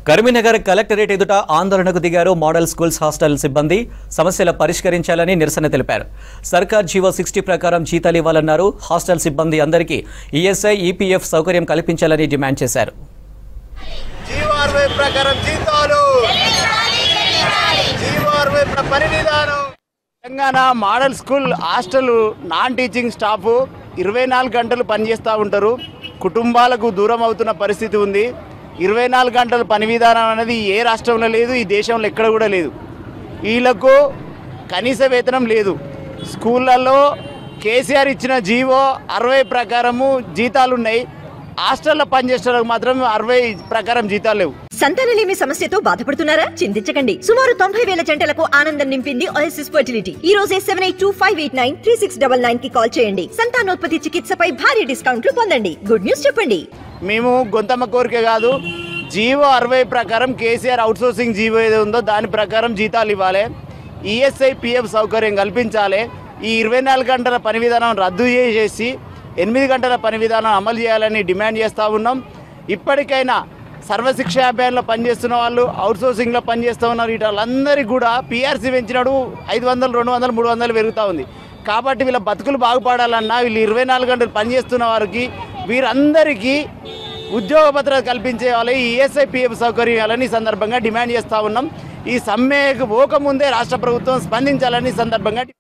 Karimnagar collectorate ఎదుట ఆందోళనకు దిగారు మోడల్ స్కూల్స్ హాస్టల్ సిబ్బంది సమస్యలు పరిష్కరించాలని నిరసన తెలిపారు సర్కార్ జీవో సిక్స్టీ ప్రకారం జీతాలు ఇవ్వాలన్నారు హాస్టల్ సిబ్బంది అందరికీ ఈఎస్ఐ ఈపీఎఫ్ సౌకర్యం కల్పించాలని డిమాండ్ చేశారు జీవార్వై ప్రకారం జీతాలు జీవార్వై ప్ర- పని విధానం Telangana model school hostel non teaching staff ఇరవై నాలుగు గంటలు పనిచేస్తూ ఉంటారు కుటుంబాలకు దూరం అవుతున్న పరిస్థితి ఉంది ఇరవై నాలుగు గంటల పని విధానం అనేది ఏ రాష్ట్రంలో లేదు ఈ దేశంలో ఎక్కడ కూడా లేదు వీళ్ళకు కనీస వేతనం లేదు స్కూళ్ళల్లో కేసీఆర్ ఇచ్చిన జీవో అరవై ప్రకారము జీతాలు ఉన్నాయి హాస్టల్లో పనిచేసేటకు మాత్రం అరవై ప్రకారం జీతాలు లేవు సంతానలేమి సమస్యతో బాధపడుతున్నారా చింతించకండి సుమారు తొంభై వేల జంటలకు ఆనందం నింపింది ఓఎస్ఎస్ ఫర్టిలిటీ ఈ రోజే seven eight two five eight nine three six double nine కి కాల్ చేయండి సంతానోత్పత్తి చికిత్సపై భారీ డిస్కౌంట్లు పొందండి గుడ్ న్యూస్ చెప్పండి మేము గొంతమ్మ కోరిక కాదు జీవో అరవై ప్రకారం కేసీఆర్ అవుట్సోర్సింగ్ జీవో ఏదో ఉందో దాని ప్రకారం జీతాలు ఇవ్వాలి ఈఎస్ఐ పిఎఫ్ సౌకర్యం కల్పించాలి ఈ ఇరవై నాలుగు గంటల పని విధానం రద్దు చేసేసి ఎనిమిది గంటల పని విధానం అమలు చేయాలని డిమాండ్ చేస్తూ ఉన్నాం ఇప్పటికైనా సర్వశిక్ష అభియాన్లో పనిచేస్తున్న వాళ్ళు అవుట్సోర్సింగ్లో పనిచేస్తూ ఉన్నారు ఇటు వాళ్ళందరికీ కూడా పీఆర్సీ పెంచినాడు ఐదు వందలు రెండు వందలు మూడు వందలు పెరుగుతూ ఉంది కాబట్టి వీళ్ళ బతుకులు బాగుపడాలన్నా వీళ్ళు ఇరవై నాలుగు గంటలు పనిచేస్తున్న వారికి వీరందరికీ ఉద్యోగ భద్రత కల్పించే వాళ్ళ ఈఎస్ఐ పిఎఫ్ సౌకర్యం ఇవ్వాలని ఈ సందర్భంగా డిమాండ్ చేస్తూ ఉన్నాం ఈ సమ్మెకు పోకముందే రాష్ట్ర ప్రభుత్వం స్పందించాలని ఈ సందర్భంగా